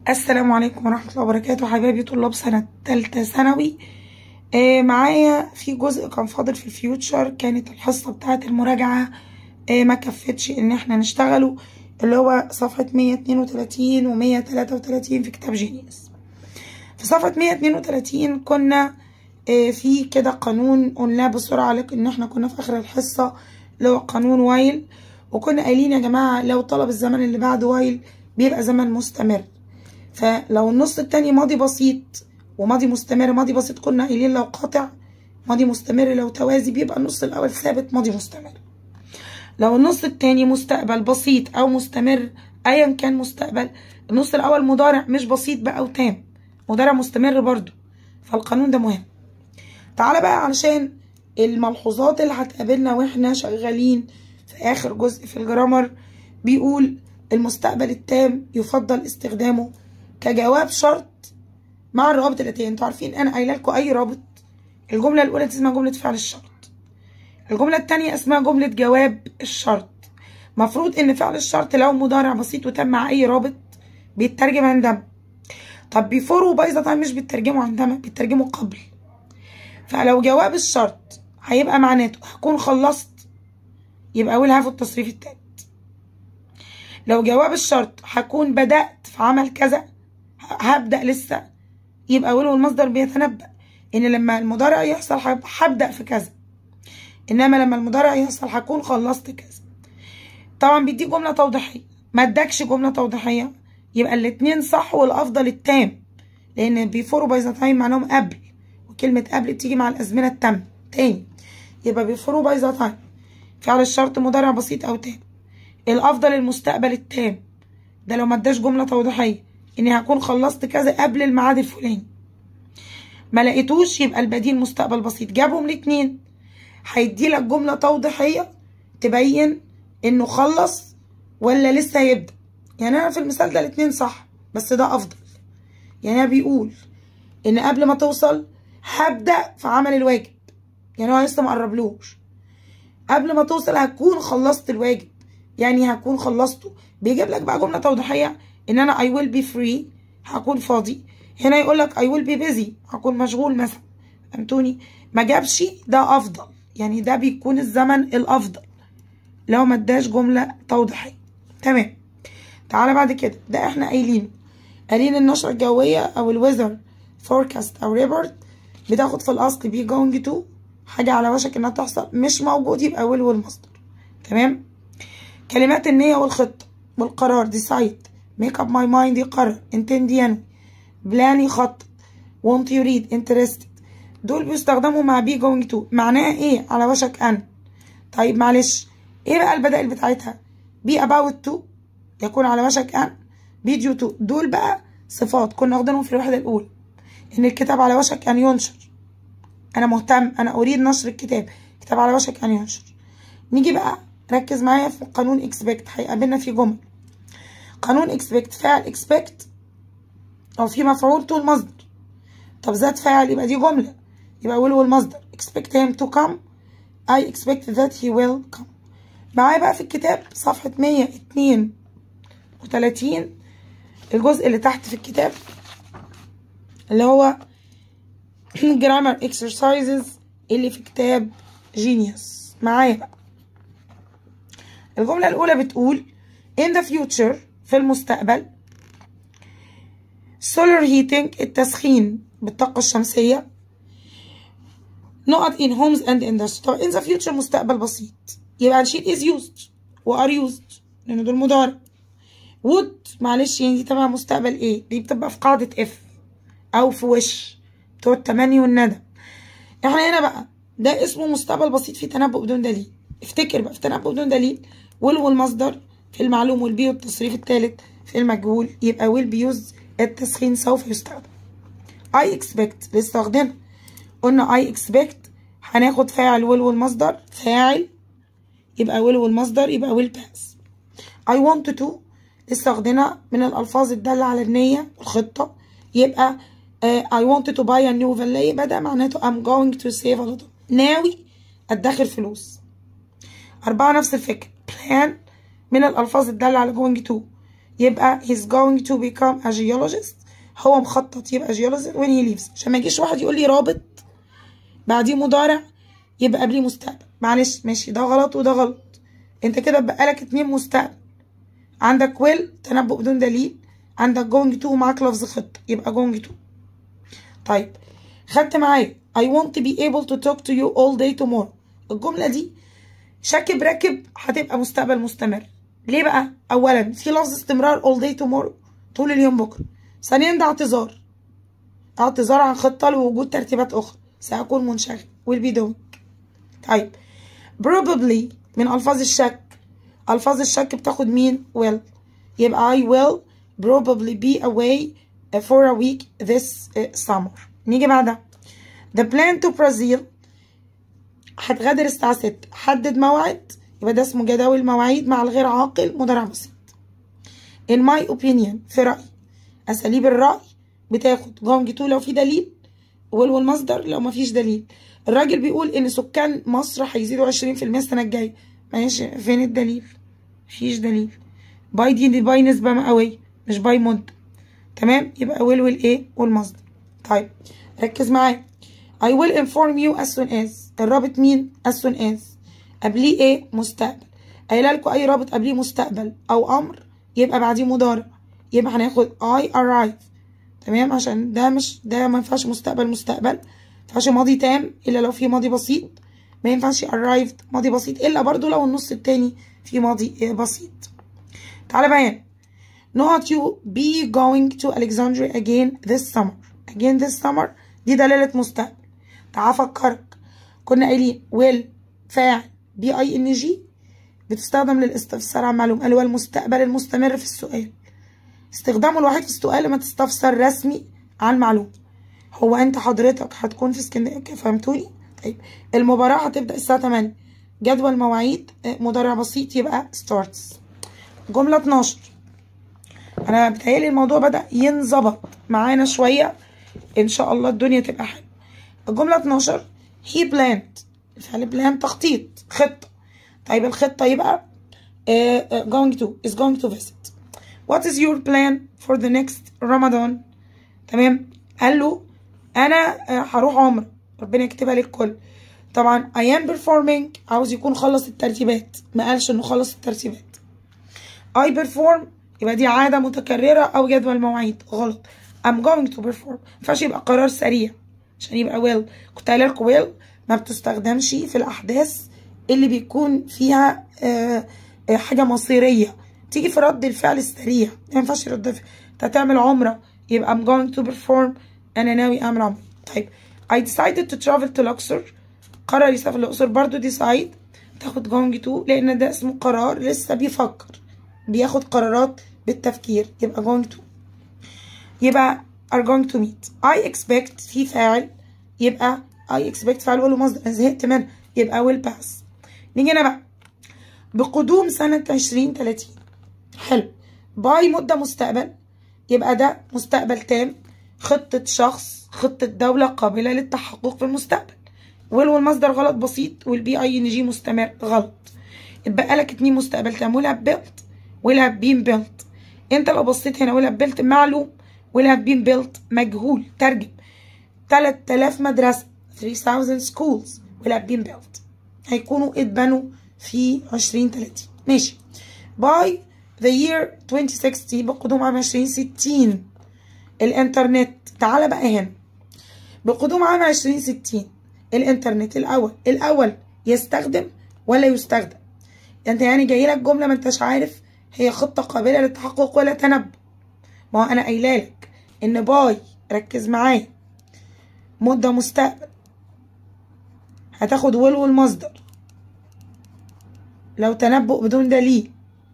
السلام عليكم ورحمة الله وبركاته حبايبي طلاب سنة تالتة ثانوي آه معايا في جزء كان فاضل في الفيوتشر كانت الحصة بتاعة المراجعة آه ما كفتش ان احنا نشتغله اللي هو صفحة 132 و 133 في كتاب جينيوس في صفحة 132 كنا آه في كده قانون قلناه بسرعة لكن احنا كنا في اخر الحصة اللي هو قانون وايل وكنا قايلين يا جماعة لو طلب الزمن اللي بعد وايل بيبقى زمن مستمر فلو النص التاني ماضي بسيط وماضي مستمر ماضي بسيط كنا قايلين لو قاطع ماضي مستمر لو توازي بيبقى النص الأول ثابت ماضي مستمر لو النص التاني مستقبل بسيط أو مستمر أيا كان مستقبل النص الأول مضارع مش بسيط بقى وتام مضارع مستمر برضو فالقانون ده مهم تعالى بقى علشان الملحوظات اللي هتقابلنا واحنا شغالين في آخر جزء في الجرامر بيقول المستقبل التام يفضل استخدامه كجواب شرط مع الروابط الاتيه انتوا عارفين انا قايله لكم اي رابط الجمله الاولى دي اسمها جمله فعل الشرط الجمله الثانيه اسمها جمله جواب الشرط مفروض ان فعل الشرط لو مضارع بسيط وتم مع اي رابط بيترجم عندما طب بيفور وباي ذا تايم مش بيترجموا عندما بيترجموا قبل فلو جواب الشرط هيبقى معناته هكون خلصت يبقى اول هاف التصريف التالت لو جواب الشرط هكون بدأت في عمل كذا هبدأ لسه يبقى ولو المصدر بيتنبأ إن لما المضارع يحصل هبدأ في كذا إنما لما المضارع يحصل هكون خلصت كذا طبعا بيديك جملة توضيحية ما ادكش جملة توضيحية يبقى الاتنين صح والأفضل التام لأن بيفور باي ذا تايم معناهم قبل وكلمة قبل بتيجي مع الأزمنة التامة تاني يبقى بيفور باي ذا تايم فعل الشرط مضارع بسيط أو تام الافضل المستقبل التام ده لو ما اداش جمله توضيحيه اني هكون خلصت كذا قبل الميعاد الفلاني ما لقيتوش يبقى البديل مستقبل بسيط جابهم الاتنين هيدي لك جمله توضيحيه تبين انه خلص ولا لسه هيبدا يعني انا في المثال ده الاتنين صح بس ده افضل يعني انا بيقول ان قبل ما توصل هبدا في عمل الواجب يعني هو لسه ما قربلوش قبل ما توصل هتكون خلصت الواجب يعني هكون خلصته بيجيب لك بقى جمله توضيحيه ان انا I will be free هكون فاضي هنا يقول لك I will be busy هكون مشغول مثلا فهمتوني ما جابش ده افضل يعني ده بيكون الزمن الافضل لو ما اداش جمله توضيحيه تمام تعالى بعد كده ده احنا قايلينه قايلين النشره الجويه او الويذر فوركاست او ريبورت بتاخد في الاصل بي جوينج تو حاجه على وشك انها تحصل مش موجود يبقى will والمصدر تمام كلمات النية والخطة والقرار ديسايد ميك اب ماي مايند يقرر انتند ينوي بلان يخطط want يريد interested دول بيستخدموا مع بي جوينج تو معناها ايه على وشك ان طيب معلش ايه بقى البدائل بتاعتها بي about تو يكون على وشك ان بي ديو تو دول بقى صفات كنا واخدينهم في الوحدة الأولى إن الكتاب على وشك أن ينشر أنا مهتم أنا أريد نشر الكتاب كتاب على وشك أن ينشر نيجي بقى ركز معايا في قانون اكسبكت هيقابلنا في جمل قانون اكسبكت فاعل اكسبكت او في مفعول طول مصدر طب ذات فاعل يبقى دي جمله يبقى will والمصدر expect him to come I expect that he will come معايا بقى في الكتاب صفحة 132 الجزء اللي تحت في الكتاب اللي هو grammar exercises اللي في كتاب جينيوس معايا بقى الجملة الأولى بتقول in the future في المستقبل solar heating التسخين بالطاقة الشمسية نقط in homes and industry طب in the future مستقبل بسيط يبقى الشيت is used و are used لأن دول مضارع would معلش يعني دي تبع مستقبل ايه دي بتبقى في قاعدة if أو في وش بتوع التمني والندم احنا هنا بقى ده اسمه مستقبل بسيط في تنبؤ بدون دليل افتكر بقى في تنبؤ بدون دليل will والمصدر في المعلوم والبي والتصريف الثالث في المجهول يبقى will بيوز التسخين سوف يستخدم I expect لسه واخدينها قلنا I expect هناخد فاعل will والمصدر فاعل يبقى will والمصدر يبقى will pass I want to لسه واخدينها من الألفاظ الدالة على النية والخطة يبقى uh, I wanted to buy a new villa يبقى ده معناته I'm going to save a lot ناوي أدخر فلوس أربعة نفس الفكرة plan من الألفاظ الدالة على going to يبقى he's going to become a geologist هو مخطط يبقى geologist when he leaves عشان ما يجيش واحد يقول لي رابط بعديه مضارع يبقى قبليه مستقبل معلش ماشي ده غلط وده غلط انت كده بقالك اتنين مستقبل عندك will تنبؤ بدون دليل عندك going to ومعاك لفظ خطة يبقى going to طيب خدت معايا I want to be able to talk to you all day tomorrow الجملة دي شاكب راكب هتبقى مستقبل مستمر ليه بقى؟ أولا في لفظ استمرار all day tomorrow طول اليوم بكرة ثانيا ده اعتذار اعتذار عن خطة لوجود ترتيبات أخرى سأكون منشغل will be doing طيب probably من ألفاظ الشك ألفاظ الشك بتاخد مين؟ will يبقى I will probably be away for a week this summer نيجي بعدها the plan to Brazil هتغادر الساعة 6 حدد موعد يبقى ده اسمه جداول مواعيد مع الغير عاقل مضارع بسيط in my opinion في رأيي أساليب الرأي بتاخد جونج تو لو في دليل والمصدر لو مفيش دليل الراجل بيقول إن سكان مصر هيزيدوا 20% السنة الجاية ماشي فين الدليل؟ مفيش دليل باي دي, دي باي نسبة مئوية مش باي مدة تمام يبقى will والإيه والمصدر طيب ركز معايا I will inform you as soon as الرابط مين as soon as قبليه ايه مستقبل قايله لكم اي رابط قبليه مستقبل او امر يبقى بعديه مضارع يبقى هناخد I arrive تمام عشان ده مش ده ما ينفعش مستقبل مستقبل ما ينفعش ماضي تام الا لو في ماضي بسيط ما ينفعش arrived ماضي بسيط الا برضو لو النص التاني في ماضي بسيط تعالى بقى هنا not you be going to Alexandria again this summer again this summer دي دلالة مستقبل تعال افكرك كنا قايلين will فاعل بي اي ان جي بتستخدم للاستفسار عن معلومه اللي هو المستقبل المستمر في السؤال استخدامه الوحيد في السؤال لما تستفسر رسمي عن معلومه هو انت حضرتك هتكون في اسكندريه فهمتوني طيب المباراه هتبدا الساعه 8 جدول مواعيد مضارع بسيط يبقى starts جمله 12 انا بتهيألي الموضوع بدا ينظبط معانا شويه ان شاء الله الدنيا تبقى حلوه الجمله 12 he planned الفعل بلان تخطيط خطة طيب الخطة يبقى uh, going to is going to visit what is your plan for the next Ramadan تمام قال له أنا uh, هروح عمرة ربنا يكتبها للكل طبعا I am performing عاوز يكون خلص الترتيبات ما قالش إنه خلص الترتيبات I perform يبقى دي عادة متكررة أو جدول مواعيد غلط I'm going to perform ما ينفعش يبقى قرار سريع عشان يبقى will كنت قايله لكم will ما بتستخدمش في الأحداث اللي بيكون فيها آه آه حاجة مصيرية تيجي في رد الفعل السريع ما ينفعش رد الفعل انت هتعمل عمرة يبقى I'm going to perform أنا ناوي أعمل عمرة طيب I decided to travel to Luxor قرر يسافر الأقصر برضو decide تاخد going to لأن ده اسمه قرار لسه بيفكر بياخد قرارات بالتفكير يبقى going to يبقى are going to meet I expect في فاعل يبقى I expect فعل له مصدر أنا زهقت منه يبقى will pass نيجي هنا بقى بقدوم سنة عشرين تلاتين حلو باي مدة مستقبل يبقى ده مستقبل تام خطة شخص خطة دولة قابلة للتحقق في المستقبل will والمصدر غلط بسيط والبي اي ان جي مستمر غلط اتبقى لك اتنين مستقبل تام will have built will have been built انت لو بصيت هنا will have built معلوم will have been built مجهول ترجم 3000 مدرسة 3000 schools will have been built هيكونوا اتبنوا في 2030 ماشي by the year 2060 بقدوم عام 2060 الانترنت تعالى بقى هنا بقدوم عام 2060 الانترنت الاول الاول يستخدم ولا يستخدم انت يعني جاي لك جمله ما انتش عارف هي خطه قابله للتحقق ولا تنبؤ ما هو انا قايله لك ان باي ركز معايا مده مستقبل هتاخد will والمصدر لو تنبؤ بدون دليل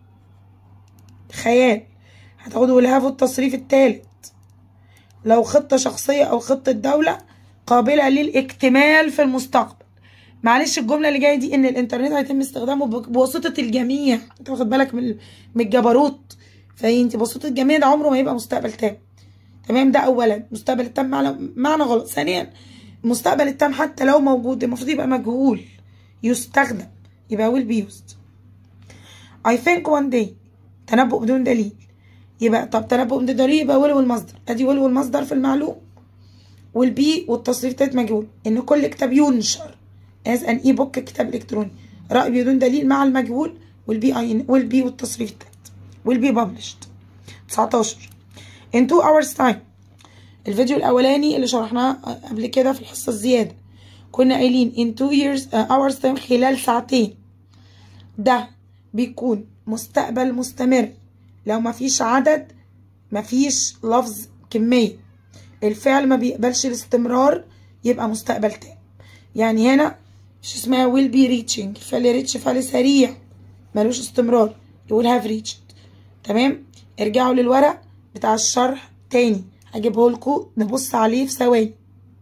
خيال هتاخد will have التصريف الثالث لو خطة شخصية أو خطة دولة قابلة للاكتمال في المستقبل معلش الجملة اللي جاية دي إن الإنترنت هيتم استخدامه بواسطة الجميع أنت واخد بالك من من الجبروت فأنت بواسطة الجميع ده عمره ما يبقى مستقبل تام تمام ده أولا مستقبل التام معنى معنى غلط ثانيا المستقبل التام حتى لو موجود المفروض يبقى مجهول يستخدم يبقى will be used I think one day تنبؤ بدون دليل يبقى طب تنبؤ من الضرير يبقى will والمصدر ادي will والمصدر في المعلوم والبي والتصريف تالت مجهول ان كل كتاب ينشر as an e book كتاب الكتروني رأي بدون دليل مع المجهول والبي اي والبي والتصريف التالت والبي published 19 in 2 hours time الفيديو الاولاني اللي شرحناه قبل كده في الحصه الزياده كنا قايلين in 2 years uh, hours time خلال ساعتين ده بيكون مستقبل مستمر لو مفيش عدد مفيش لفظ كمية الفعل ما بيقبلش الاستمرار يبقى مستقبل تام يعني هنا مش اسمها will be reaching فعل ريتش فعل سريع ملوش استمرار يقول have reached تمام ارجعوا للورق بتاع الشرح تاني هجيبه لكم نبص عليه في ثواني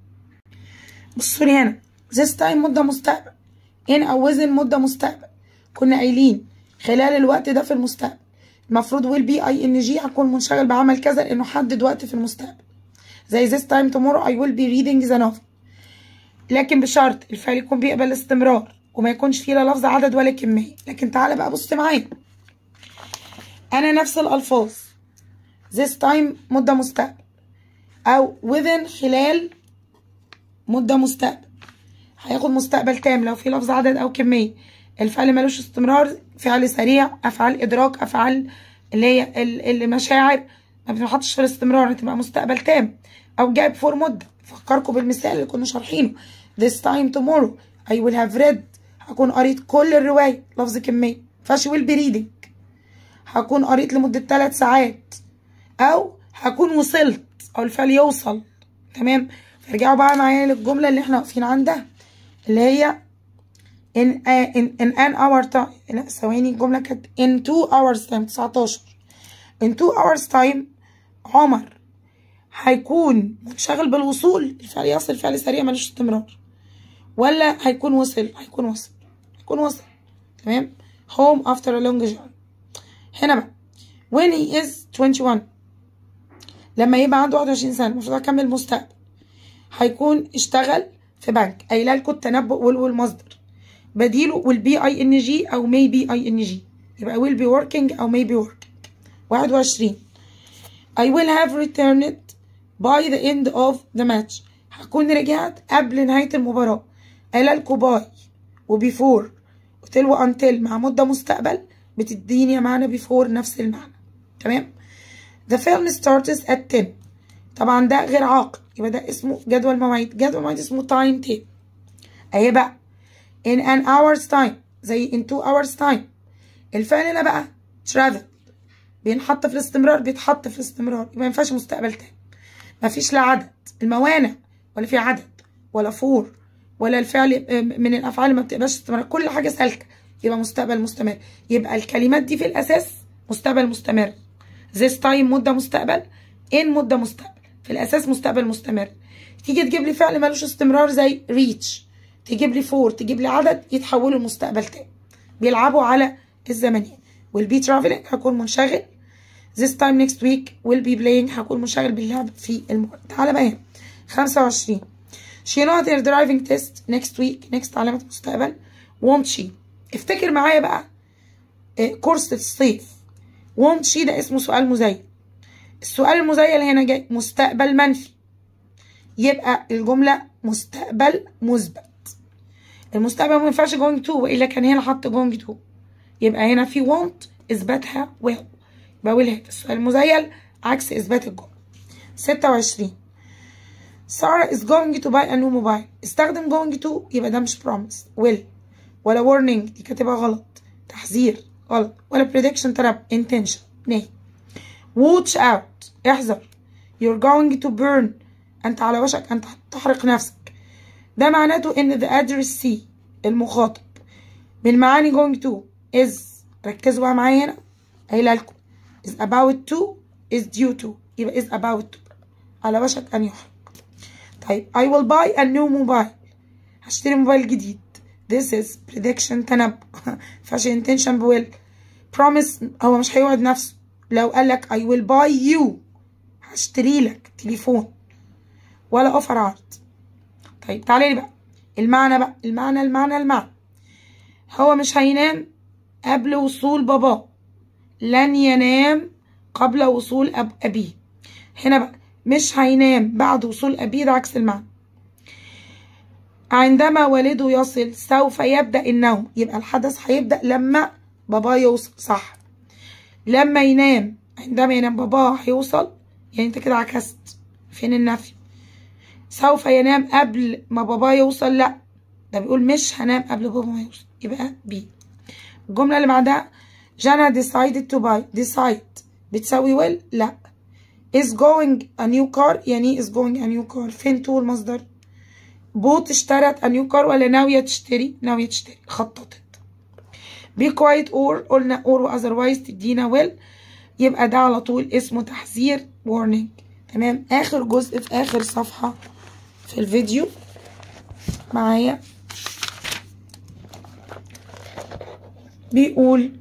بصوا لي هنا this time مدة مستقبل in أو within مدة مستقبل كنا قايلين خلال الوقت ده في المستقبل المفروض will be اي ان جي هكون منشغل بعمل كذا لانه حدد وقت في المستقبل زي this time tomorrow I will be reading the novel لكن بشرط الفعل يكون بيقبل استمرار وما يكونش فيه لا لفظ عدد ولا كمية لكن تعالى بقى بص معايا انا نفس الالفاظ this time مدة مستقبل او within خلال مدة مستقبل هياخد مستقبل تام لو في لفظ عدد او كمية الفعل ملوش استمرار فعل سريع افعال ادراك افعال اللي هي المشاعر ما بتتحطش في الاستمرار هتبقى مستقبل تام او جايب فور مده فكركم بالمثال اللي كنا شارحينه this time tomorrow I will have read هكون قريت كل الرواية لفظ كمية مينفعش will be reading هكون قريت لمدة ثلاث ساعات أو هكون وصلت أو الفعل يوصل تمام فارجعوا بقى معايا للجملة اللي احنا واقفين عندها اللي هي in, uh, in, in an hour time لا ثواني الجملة كانت in two hours time 19 in two hours time عمر هيكون منشغل بالوصول الفعل يصل فعل سريع ملوش استمرار ولا هيكون وصل هيكون وصل هيكون وصل تمام home after a long journey هنا بقى when he is 21 لما يبقى عنده 21 سنة المفروض أكمل مستقبل هيكون اشتغل في بنك قايله لكم التنبؤ والمصدر بديله will be ing او may be ing يبقى will be working او may be working 21 I will have returned by the end of the match هكون رجعت قبل نهاية المباراة قايله لكم باي وبيفور وتلو until مع مدة مستقبل بتديني معنى بيفور نفس المعنى تمام The film starts at 10 طبعا ده غير عاقل يبقى ده اسمه جدول مواعيد جدول مواعيد اسمه تايم تيب اهي بقى in an hour's time زي in two hours time الفعل هنا بقى travel بينحط في الاستمرار بيتحط في الاستمرار يبقى ما ينفعش مستقبل تاني مفيش لا عدد الموانع ولا في عدد ولا فور ولا الفعل من الافعال ما بتبقاش استمرار كل حاجه سالكه يبقى مستقبل مستمر يبقى الكلمات دي في الاساس مستقبل مستمر this time مده مستقبل in مده مستقبل في الاساس مستقبل مستمر تيجي تجيب لي فعل ملوش استمرار زي reach تجيب لي فور تجيب لي عدد يتحولوا لمستقبل تاني بيلعبوا على الزمنية will be traveling هكون منشغل this time next week will be playing هكون منشغل باللعب في المباراة تعالى بقى هنا 25 she not her driving test next week next علامة مستقبل won't she افتكر معايا بقى كورس الصيف won't she ده اسمه سؤال مزيل السؤال المزيل هنا جاي مستقبل منفي يبقى الجملة مستقبل مثبت المستقبل ما ينفعش going to والا كان هنا حط going to يبقى هنا في want اثباتها will يبقى will have السؤال المزيل عكس اثبات الجمله 26 سارة is going to buy a new mobile استخدم going to يبقى ده مش promise will ولا warning دي كاتبها غلط تحذير غلط ولا prediction تراب intention نهي watch out احذر you're going to burn انت على وشك ان تحرق نفسك ده معناته ان the address C المخاطب من معاني going to is ركزوا بقى معايا هنا قايله لكم is about to is due to يبقى is about to على وشك ان يحرق طيب I will buy a new mobile هشتري موبايل جديد this is prediction تنبؤ مينفعش intention بويل promise هو مش هيوعد نفسه لو قال لك I will buy you هشتري لك تليفون ولا اوفر عرض طيب تعالى لي بقى المعنى بقى المعنى المعنى المعنى هو مش هينام قبل وصول باباه لن ينام قبل وصول أب أبيه هنا بقى مش هينام بعد وصول أبيه ده عكس المعنى عندما والده يصل سوف يبدأ النوم يبقى الحدث هيبدأ لما باباه يوصل صح لما ينام عندما ينام باباه هيوصل يعني انت كده عكست فين النفي سوف ينام قبل ما باباه يوصل لا ده بيقول مش هنام قبل بابا ما يوصل يبقى بي الجملة اللي بعدها جانا decided to buy decide بتساوي will لا is going a new car يعني is going a new car فين تو المصدر بوت اشترت a new car ولا ناوية تشتري ناوية تشتري خططت be quiet or قلنا or و otherwise تدينا will يبقى ده على طول اسمه تحذير warning تمام اخر جزء في اخر صفحة في الفيديو معايا بيقول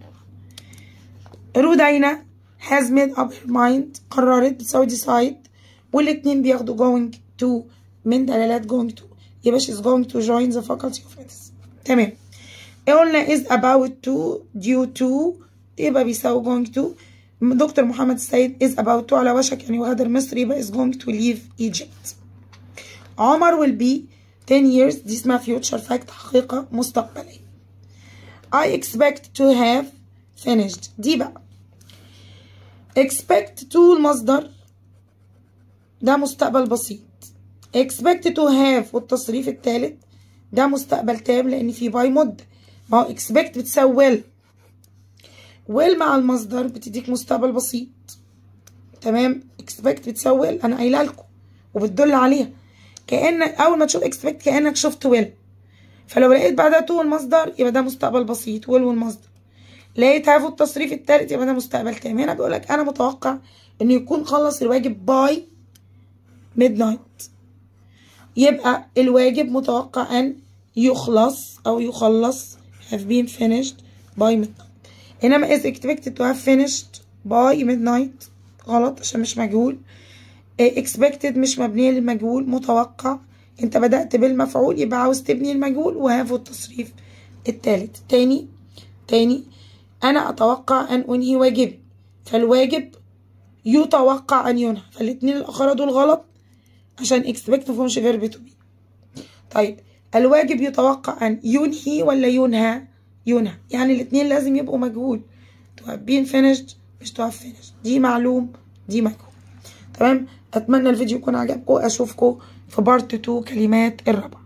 رودينا has made up her mind قررت بتساوي decide والاتنين بياخدوا going to من دلالات going to يبقى she's going to join the faculty of medicine تمام قلنا is about to due to يبقى بيساوي going to دكتور محمد السيد is about to على وشك يعني يغادر مصر يبقى is going to leave Egypt عمر will be 10 years دي اسمها future fact حقيقة مستقبلية I expect to have finished دي بقى expect to المصدر ده مستقبل بسيط expect to have والتصريف الثالث ده مستقبل تام لان في باي مده ما هو expect بتساوي will will مع المصدر بتديك مستقبل بسيط تمام expect بتساوي will انا قايله لكم وبتدل عليها كانك اول ما تشوف expect كانك شفت will فلو لقيت بعدها تو المصدر يبقى ده مستقبل بسيط will والمصدر لقيت هاف التصريف الثالث يبقى ده مستقبل تام هنا بيقول لك انا متوقع انه يكون خلص الواجب باي ميد نايت يبقى الواجب متوقع ان يخلص او يخلص have been finished by midnight انما is expected to have finished by midnight غلط عشان مش مجهول expected مش مبنية للمجهول متوقع انت بدأت بالمفعول يبقى عاوز تبني المجهول وهاف التصريف التالت تاني تاني انا اتوقع ان انهي واجبي فالواجب يتوقع ان ينهى فالاتنين الاخرى دول غلط عشان expect مفهومش فيرب تو بي طيب الواجب يتوقع ان ينهي ولا ينهى ينهى يعني الاتنين لازم يبقوا مجهول to have been finished مش to have finished دي معلوم دي مجهول تمام اتمنى الفيديو يكون عجبكم اشوفكم في بارت 2 كلمات الربط